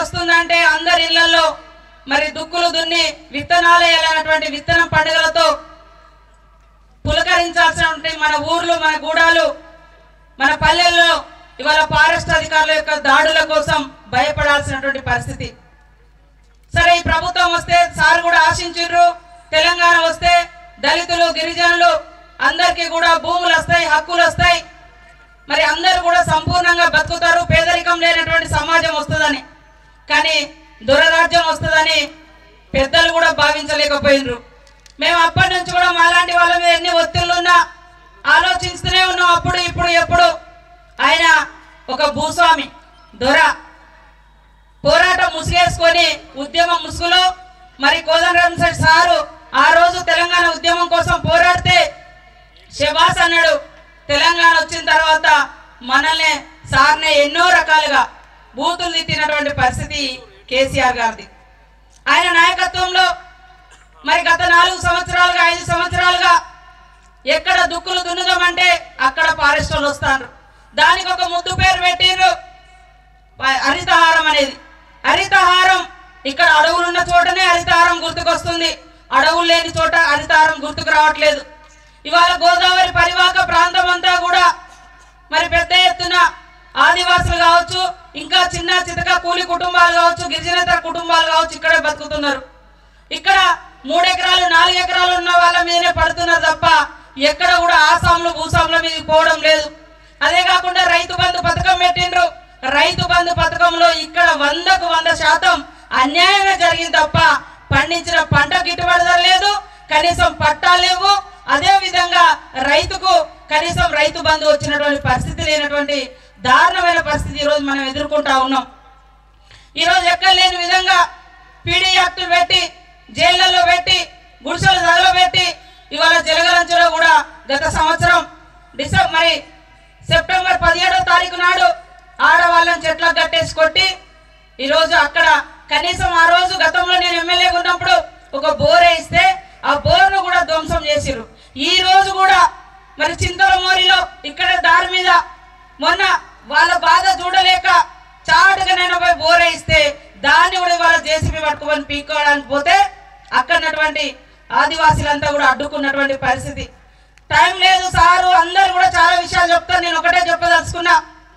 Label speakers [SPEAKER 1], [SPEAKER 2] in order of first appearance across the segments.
[SPEAKER 1] వస్తుందంటే అందరి ఇళ్లలో మరి దుక్కులు దున్ని విత్తనాలు వేయాలన్నటువంటి విత్తన పండుగలతో పులకరించాల్సినటువంటి మన ఊర్లు మన గూడాలు మన పల్లెల్లో ఇవాళ ఫారెస్ట్ అధికారుల యొక్క దాడుల కోసం భయపడాల్సినటువంటి పరిస్థితి సరే ఈ ప్రభుత్వం వస్తే సార్ కూడా ఆశించారు తెలంగాణ వస్తే దళితులు గిరిజనులు అందరికీ కూడా భూములు వస్తాయి హక్కులు వస్తాయి మరి అందరూ కూడా సంపూర్ణంగా బతుకుతారు పేదరికం లేనటువంటి సమాజం వస్తుందని కానీ దురరాజ్యం వస్తుందని పెద్దలు కూడా భావించలేకపోయినరు మేము అప్పటి నుంచి కూడా మాలాంటి వాళ్ళ మీద ఎన్ని ఒత్తిళ్ళు ఉన్నా ఆలోచిస్తూనే ఉన్నాం అప్పుడు ఇప్పుడు ఎప్పుడు ఆయన ఒక భూస్వామి దొర పోరాటం ముసుగేసుకొని ఉద్యమం ముసుగులో మరి కోదండరామ్ సారు ఆ రోజు తెలంగాణ ఉద్యమం కోసం పోరాడితే శబాస్ అన్నాడు తెలంగాణ వచ్చిన తర్వాత మనల్ని సార్నే ఎన్నో రకాలుగా బూతులు తిట్టినటువంటి పరిస్థితి కేసీఆర్ గారిది ఆయన నాయకత్వంలో మరి గత నాలుగు సంవత్సరాలుగా ఐదు సంవత్సరాలుగా ఎక్కడ దుక్కులు దున్నుదామంటే అక్కడ ఫారెస్ట్ వాళ్ళు వస్తారు దానికి ఒక ముద్దు పేరు పెట్టిర్రు ప- హరితహారం అనేది హరితహారం ఇక్కడ అడవులు ఉన్న చోటనే హరితహారం గుర్తుకొస్తుంది అడవులు లేని చోట హరితహారం గుర్తుకు రావట్లేదు ఇవాళ గోదావరి పరివాహక ప్రాంతం అంతా కూడా మరి పెద్ద ఎత్తున ఆదివాసులు కావచ్చు ఇంకా చిన్న చితక కూలి కుటుంబాలు కావచ్చు గిరిజనేతర కుటుంబాలు కావచ్చు ఇక్కడే బతుకుతున్నారు ఇక్కడ మూడు ఎకరాలు నాలుగు ఎకరాలు ఉన్న వాళ్ళ మీదనే పడుతున్నారు తప్ప ఎక్కడ కూడా ఆసాములు భూసాముల మీదకి పోవడం లేదు అదే కాకుండా రైతు బంధు పథకం పెట్టిండ్రు రైతు బంధు పథకంలో ఇక్కడ వందకు వంద శాతం అన్యాయంగా జరిగింది తప్ప పండించిన పంట గిట్టుబాటు ధర లేదు కనీసం పట్టాలు లేవు అదే విధంగా రైతుకు కనీసం రైతు బంధు వచ్చినటువంటి పరిస్థితి లేనటువంటి దారుణమైన పరిస్థితి ఈరోజు మనం ఎదుర్కొంటా ఉన్నాం ఈరోజు ఎక్కడ లేని విధంగా పీడీ యాక్ట్ పెట్టి జైళ్లలో పెట్టి గుడిసెలు తగలబెట్టి ఇవాళ జలగలంచులో కూడా గత సంవత్సరం డిసెంబర్ మరి సెప్టెంబర్ పదిహేడో తారీఖు నాడు ఆడవాళ్ళని చెట్లకు కట్టేసి కొట్టి ఈరోజు అక్కడ కనీసం ఆ రోజు గతంలో నేను ఎమ్మెల్యే ఉన్నప్పుడు ఒక బోర్ వేస్తే ఆ బోర్ను కూడా ధ్వంసం చేసిర్రు ఈ రోజు కూడా మరి చింతల మోరిలో ఇక్కడ దారి మీద మొన్న వాళ్ళ బాధ చూడలేక చాటుగా నేను పోయి బోర్ వేయిస్తే దాన్ని కూడా వాళ్ళ జేసీబీ పట్టుకొని పీక్కోవడానికి పోతే అక్కడ ఉన్నటువంటి ఆదివాసీలంతా కూడా అడ్డుకున్నటువంటి పరిస్థితి టైం లేదు సారు అందరు కూడా చాలా విషయాలు చెప్తారు నేను ఒకటే చెప్పదలుచుకున్నా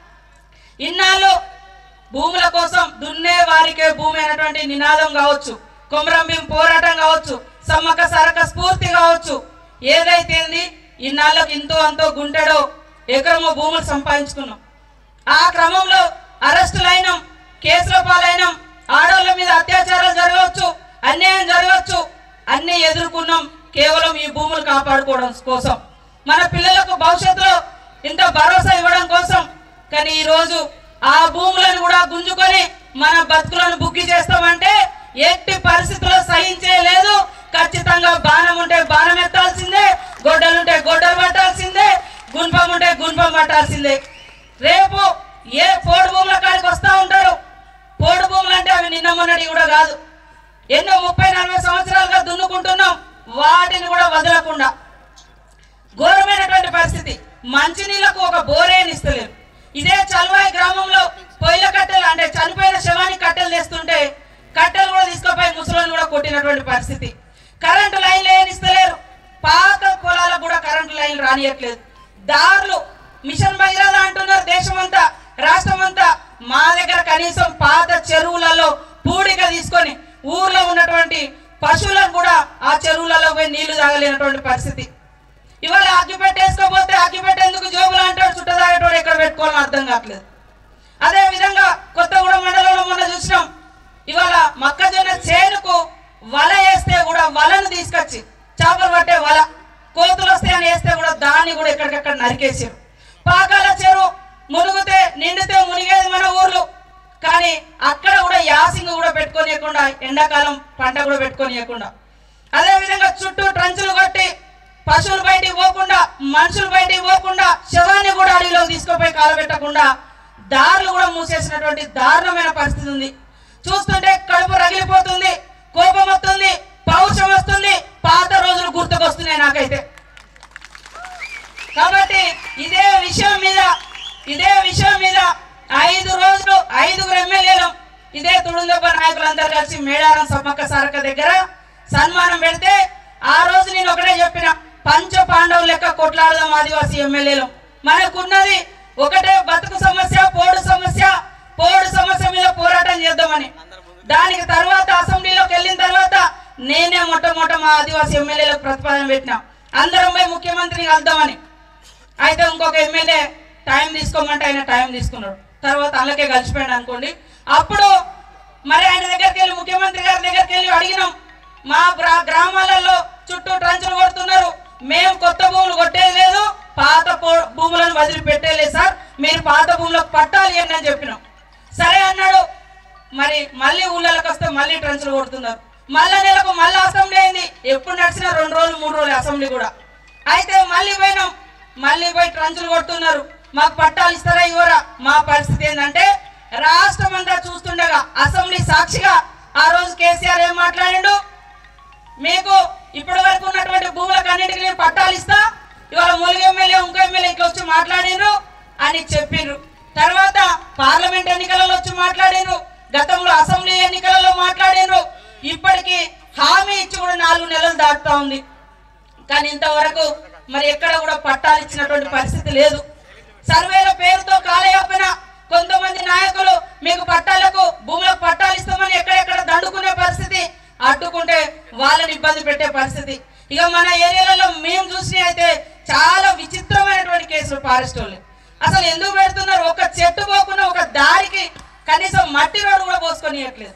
[SPEAKER 1] ఇన్నాళ్ళు భూముల కోసం దున్నే వారికే భూమి అనేటువంటి నినాదం కావచ్చు కొమరం భీం పోరాటం కావచ్చు సమ్మక్క సరక స్ఫూర్తి కావచ్చు ఏదైతే ఇన్నాళ్ళకు ఇంతో అంతో గుంటెడో ఎకరమో భూములు సంపాదించుకున్నాం ఆ క్రమంలో అరెస్టులైనం కేసుల పాలైనం ఆడవాళ్ళ మీద అత్యాచారాలు జరగవచ్చు అన్యాయం జరగవచ్చు అన్ని ఎదుర్కొన్నాం కేవలం ఈ భూములు కాపాడుకోవడం కోసం మన పిల్లలకు భవిష్యత్తులో ఇంత భరోసా ఇవ్వడం కోసం కానీ ఈ రోజు ఆ భూములను కూడా గుంజుకొని మన బతుకులను బుగ్గి చేస్తామంటే ఎట్టి పరిస్థితుల్లో సహించే లేదు ఖచ్చితంగా బాణం ఉంటే బాణం ఎత్తాల్సిందే గొడ్డలుంటే గొడ్డలు పట్టాల్సిందే గుణపం ఉంటే గుణపం పట్టాల్సిందే రేపు ఏ పోడు భూముల కాడికి వస్తా ఉంటారు పోడు భూములు అంటే అవి నిన్న మొన్నటి కూడా కాదు ఎన్నో ముప్పై నలభై సంవత్సరాలుగా దున్నుకుంటున్నాం వాటిని కూడా వదలకుండా ఘోరమైనటువంటి పరిస్థితి మంచినీళ్లకు ఒక బోరేని ఇస్తలేరు ఇదే చల్వాయి గ్రామంలో పొయ్యిల కట్టెలు అంటే చనిపోయిన శవానికి కట్టెలు తెస్తుంటే కట్టెలు కూడా తీసుకుపోయి ముసలోని కూడా కొట్టినటువంటి పరిస్థితి కరెంటు లైన్లు ఏం ఇస్తలేరు పాత పొలాలకు కూడా కరెంటు లైన్లు రానియట్లేదు దారులు మిషన్ భగీరథ అంటున్నారు దేశమంతా రాష్ట్రమంతా మా దగ్గర కనీసం పాత చెరువులలో పూడిక తీసుకొని ఊర్లో ఉన్నటువంటి పశువులను కూడా ఆ చెరువులలో పోయి నీళ్లు తాగలేనటువంటి పరిస్థితి ఇవాళ అగ్గిపెట్టి వేసుకోపోతే అగ్గిపెట్టి ఎందుకు జోబులు అంటాడు చుట్ట తాగేటోడు ఎక్కడ పెట్టుకోవాలని అర్థం కావట్లేదు అదే విధంగా కొత్తగూడెం మండలంలో మొన్న చూసినాం ఇవాళ మొక్కజొన్న చేనుకు వల వేస్తే కూడా వలను తీసుకొచ్చి చేపలు పట్టే వల కోతులు వస్తాయని వేస్తే కూడా దాన్ని కూడా ఎక్కడికక్కడ నరికేసారు పాకాల చెరువు మునుగుతే నిండితే మునిగేది మన ఊర్లు కానీ అక్కడ కూడా యాసింగ్ కూడా పెట్టుకోనియకుండా ఎండాకాలం పంట కూడా పెట్టుకోనియకుండా అదే విధంగా చుట్టూ ట్రంచులు కొట్టి పశువులు బయటికి పోకుండా మనుషులు బయటికి పోకుండా శవాన్ని కూడా అడవిలోకి తీసుకుపోయి కాలబెట్టకుండా దారులు కూడా మూసేసినటువంటి దారుణమైన పరిస్థితి ఉంది చూస్తుంటే కడుపు రగిలిపోతుంది కోపం వస్తుంది పౌరుషం వస్తుంది పాత రోజులు గుర్తుకొస్తున్నాయి నాకైతే కాబట్టి ఇదే విషయం మీద ఇదే విషయం మీద ఐదు రోజులు ఐదుగురు ఎమ్మెల్యేలు ఇదే తుడుంద మేడారం సమ్మక్క సారక దగ్గర సన్మానం పెడితే ఆ రోజు నేను ఒకటే చెప్పిన పంచ పాండవుల లెక్క కొట్లాడదాం ఆదివాసీ ఎమ్మెల్యేలు మనకున్నది ఒకటే బతుకు సమస్య పోడు సమస్య పోడు సమస్య మీద పోరాటం చేద్దామని దానికి తర్వాత అసెంబ్లీలోకి వెళ్ళిన తర్వాత నేనే మొట్టమొదట మా ఆదివాసీ ఎమ్మెల్యేలకు ప్రతిపాదన పెట్టిన అందరం పోయి ముఖ్యమంత్రిని కలుద్దామని అయితే ఇంకొక ఎమ్మెల్యే టైం తీసుకోమంటే ఆయన టైం తీసుకున్నాడు తర్వాత అందుకే కలిసిపోయాడు అనుకోండి అప్పుడు మరి ఆయన దగ్గరికి వెళ్ళి ముఖ్యమంత్రి గారి దగ్గరికి వెళ్ళి అడిగినాం మా గ్రా- గ్రామాలలో చుట్టూ ట్రంచులు కొడుతున్నారు మేము కొత్త భూములు కొట్టేది లేదు పాత పో- భూములను వదిలిపెట్టేలేదు సార్ మీరు పాత భూములకు పట్టాలి అని అని చెప్పినాం సరే అన్నాడు మరి మళ్ళీ ఊళ్ళలోకి వస్తే మళ్ళీ ట్రంచులు కొడుతున్నారు మళ్ళా నెలకు మళ్ళీ అసెంబ్లీ అయింది ఎప్పుడు నడిచినా రెండు రోజులు మూడు రోజులు అసెంబ్లీ కూడా అయితే మళ్ళీ పోయినాం మళ్ళీ పోయి ట్రంచులు కొడుతున్నారు మాకు పట్టాలు ఇస్తారా ఇవ్వరా మా పరిస్థితి ఏంటంటే రాష్ట్రం అంతా చూస్తుండగా అసెంబ్లీ సాక్షిగా ఆ రోజు కేసీఆర్ ఏం మాట్లాడిండు మీకు ఇప్పటి వరకు ఉన్నటువంటి భూములకు అన్నింటికి నేను పట్టాలు ఇస్తా ఇవాళ మూలిగ ఎమ్మెల్యే ఇంకో ఎమ్మెల్యే ఇట్లా వచ్చి మాట్లాడినరు అని చెప్పిండ్రు తర్వాత పార్లమెంట్ ఎన్నికలలో వచ్చి మాట్లాడినరు గతంలో అసెంబ్లీ ఎన్నికలలో మాట్లాడినరు ఇప్పటికి హామీ ఇచ్చి కూడా నాలుగు నెలలు దాటుతా ఉంది కానీ ఇంతవరకు మరి ఎక్కడ కూడా పట్టాలు ఇచ్చినటువంటి పరిస్థితి లేదు సర్వేల పేరుతో కాలయాపన కొంతమంది నాయకులు మీకు పట్టాలకు భూములకు పట్టాలు ఇస్తామని ఎక్కడెక్కడ దండుకునే పరిస్థితి అడ్డుకుంటే వాళ్ళని ఇబ్బంది పెట్టే పరిస్థితి ఇక మన ఏరియాలలో మేము చూసి అయితే చాలా విచిత్రమైనటువంటి కేసులు ఫారెస్ట్ వాళ్ళు అసలు ఎందుకు పెడుతున్నారు ఒక చెట్టు పోకుండా ఒక దారికి కనీసం మట్టి రోడ్డు కూడా పోసుకొనియట్లేదు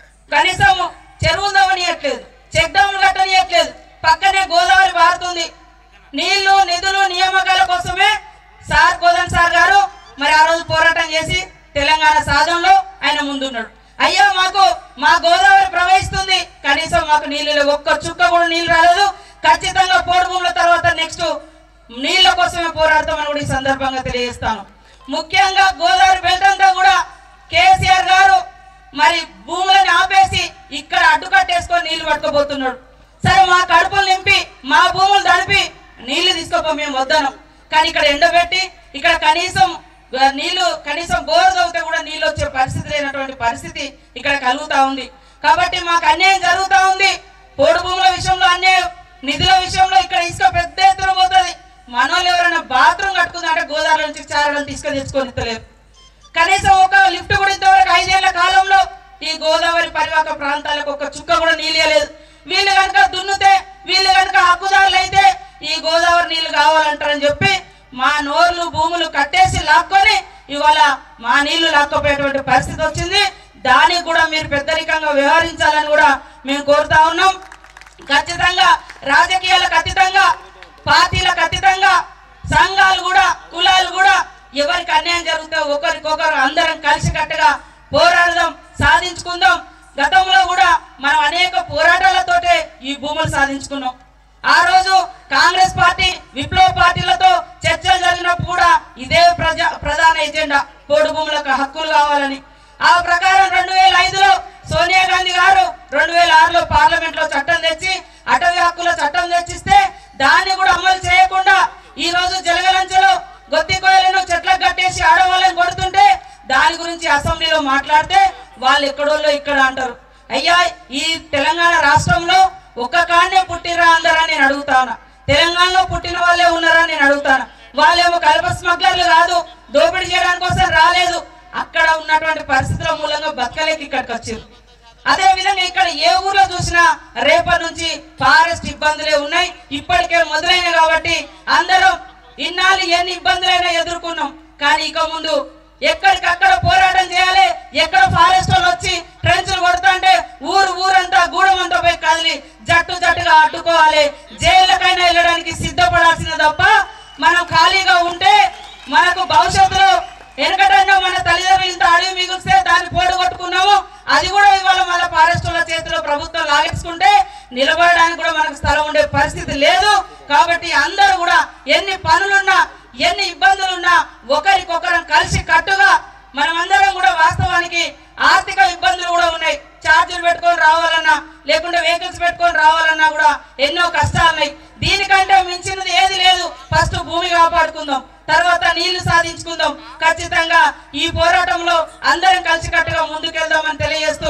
[SPEAKER 1] కనీసం చెరువులు తవ్వనియట్లేదు చెక్ డ్యాములు కట్టనియట్లేదు పక్కనే గోదావరి పారుతుంది నీళ్లు నిధులు నియామకాల కోసమే సార్ కోదన్ సార్ గారు మరి ఆ రోజు పోరాటం చేసి తెలంగాణ సాధనలో ఆయన ముందున్నాడు అయ్యా మాకు మా గోదావరి ప్రవహిస్తుంది కనీసం మాకు నీళ్ళు లేవు. ఒక్క చుక్క కూడా నీళ్ళు రాలేదు ఖచ్చితంగా పోడు భూముల తర్వాత నెక్స్ట్ నీళ్ళ కోసమే పోరాడతామని కూడా ఈ సందర్భంగా తెలియజేస్తాను ముఖ్యంగా గోదావరి బెల్ట్ అంతా కూడా కేసీఆర్ గారు మరి భూములను ఆపేసి ఇక్కడ అడ్డుకట్టేసుకొని నీళ్లు పట్టుకోబోతున్నాడు సరే మా కడుపులు నింపి మా భూములు తడిపి నీళ్లు తీసుకోపో మేము వద్దను కానీ ఇక్కడ ఎండబెట్టి ఇక్కడ కనీసం ఆ, నీళ్లు కనీసం బోరు తవ్వితే కూడా నీళ్ళు వచ్చే పరిస్థితి లేనటువంటి పరిస్థితి ఇక్కడ కలుగుతా ఉంది కాబట్టి మాకు అన్యాయం జరుగుతా ఉంది పోడు భూముల విషయంలో అన్యాయం నిధుల విషయంలో ఇక్కడ ఇసుక పెద్ద ఎత్తున పోతుంది మనోళ్ళు ఎవరైనా బాత్రూమ్ కట్టుకుందంటే గోదావరి నుంచి చారడం తీసుకొని తెచ్చుకొని ఇస్తలేరు కనీసం ఒక లిఫ్ట్ కూడా ఇంతవరకు ఐదేళ్ల కాలంలో ఈ గోదావరి పరివాహక ప్రాంతాలకు ఒక చుక్క కూడా నీళ్ళలేదు వీళ్ళు కనుక దున్నుతే వీళ్ళు కనుక హక్కుదారులు అయితే ఈ గోదావరి నీళ్లు కావాలంటారని చెప్పి మా నోర్లు భూములు కట్టేసి లాక్కొని ఇవాళ మా నీళ్లు లాక్కపోయేటువంటి పరిస్థితి వచ్చింది దానికి కూడా మీరు పెద్దరికంగా వ్యవహరించాలని కూడా మేము కోరుతా ఉన్నాం ఖచ్చితంగా రాజకీయాలకు అతీతంగా పార్టీలకు అతీతంగా సంఘాలు కూడా కులాలు కూడా ఎవరికి అన్యాయం జరిగితే ఒకరికొకరు అందరం కలిసికట్టుగా పోరాడదాం సాధించుకుందాం గతంలో కూడా మనం అనేక పోరాటాలతోటే ఈ భూములు సాధించుకున్నాం ఆ రోజు కాంగ్రెస్ పార్టీ విప్లవ పార్టీలతో చర్చలు జరిగినప్పుడు కూడా ఇదే ప్రజా ప్రధాన ఎజెండా పోడు భూములకు హక్కులు కావాలని ఆ ప్రకారం రెండు వేల ఐదులో సోనియా గాంధీ గారు రెండు వేల ఆరులో పార్లమెంట్ లో చట్టం తెచ్చి అటవీ హక్కుల చట్టం తెచ్చిస్తే దాన్ని కూడా అమలు చేయకుండా ఈ రోజు జలగలంచలో గొత్తి కోయలను చెట్లకు కట్టేసి ఆడవాళ్ళని కొడుతుంటే దాని గురించి అసెంబ్లీలో మాట్లాడితే వాళ్ళు ఎక్కడోళ్ళు ఇక్కడ అంటారు అయ్యా ఈ తెలంగాణ రాష్ట్రంలో ఒక్క కాడనే పుట్టిరా అందరా నేను అడుగుతాను తెలంగాణలో పుట్టిన వాళ్ళే ఉన్నారా నేను అడుగుతాను వాళ్ళేమో కల్ప స్మగ్లర్లు కాదు దోపిడీ చేయడానికి కోసం రాలేదు అక్కడ ఉన్నటువంటి పరిస్థితుల మూలంగా బతకలేక ఇక్కడికి వచ్చారు అదే విధంగా ఇక్కడ ఏ ఊర్లో చూసినా రేపటి నుంచి ఫారెస్ట్ ఇబ్బందులే ఉన్నాయి ఇప్పటికే మొదలైనవి కాబట్టి అందరం ఇన్నాళ్ళు ఎన్ని ఇబ్బందులైనా ఎదుర్కొన్నాం కానీ ఇక ముందు ఎక్కడికక్కడ పోరాటం చేయాలి ఎక్కడ ఫారెస్ట్ వాళ్ళు వచ్చి ట్రెంచులు కొడుతుంటే ఊరు ఊరంతా గూడమంతా పోయి కదిలి జట్టు జట్టుగా అడ్డుకోవాలి జైళ్ళకైనా వెళ్ళడానికి సిద్ధపడాల్సిన తప్ప మనం ఖాళీగా ఉంటే మనకు భవిష్యత్తులో వెనకటన్నా మన తల్లిదండ్రులు ఇంత అడవి మిగిలిస్తే దాన్ని పోడు కొట్టుకున్నాము అది కూడా ఇవాళ మన ఫారెస్టుల చేతిలో ప్రభుత్వం లాగేసుకుంటే నిలబడడానికి కూడా మనకు స్థలం ఉండే పరిస్థితి లేదు కాబట్టి అందరూ కూడా ఎన్ని పనులున్నా ఎన్ని ఇబ్బందులున్నా ఒకరికొకరం కలిసి కట్టుగా మనమందరం కూడా వాస్తవానికి ఆర్థిక ఇబ్బందులు కూడా ఉన్నాయి ఛార్జీలు పెట్టుకొని రావాలన్నా లేకుంటే వెహికల్స్ పెట్టుకొని రావాలన్నా కూడా ఎన్నో కష్టాలు ఉన్నాయి దీనికంటే మించినది ఏది లేదు ఫస్ట్ భూమి కాపాడుకుందాం తర్వాత నీళ్లు సాధించుకుందాం ఖచ్చితంగా ఈ పోరాటంలో అందరం కలిసికట్టుగా ముందుకెళ్దామని తెలియజేస్తూ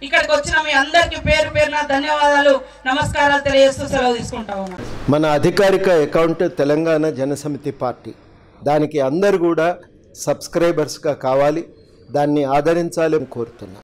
[SPEAKER 1] ఇక్కడికి వచ్చిన మీ అందరికీ పేరు పేరున ధన్యవాదాలు నమస్కారాలు తెలియజేస్తూ సెలవు తీసుకుంటా ఉన్నాను
[SPEAKER 2] మన అధికారిక అకౌంట్ తెలంగాణ జనసమితి పార్టీ దానికి అందరు కూడా సబ్స్క్రైబర్స్గా కావాలి దాన్ని ఆదరించాలని కోరుతున్నా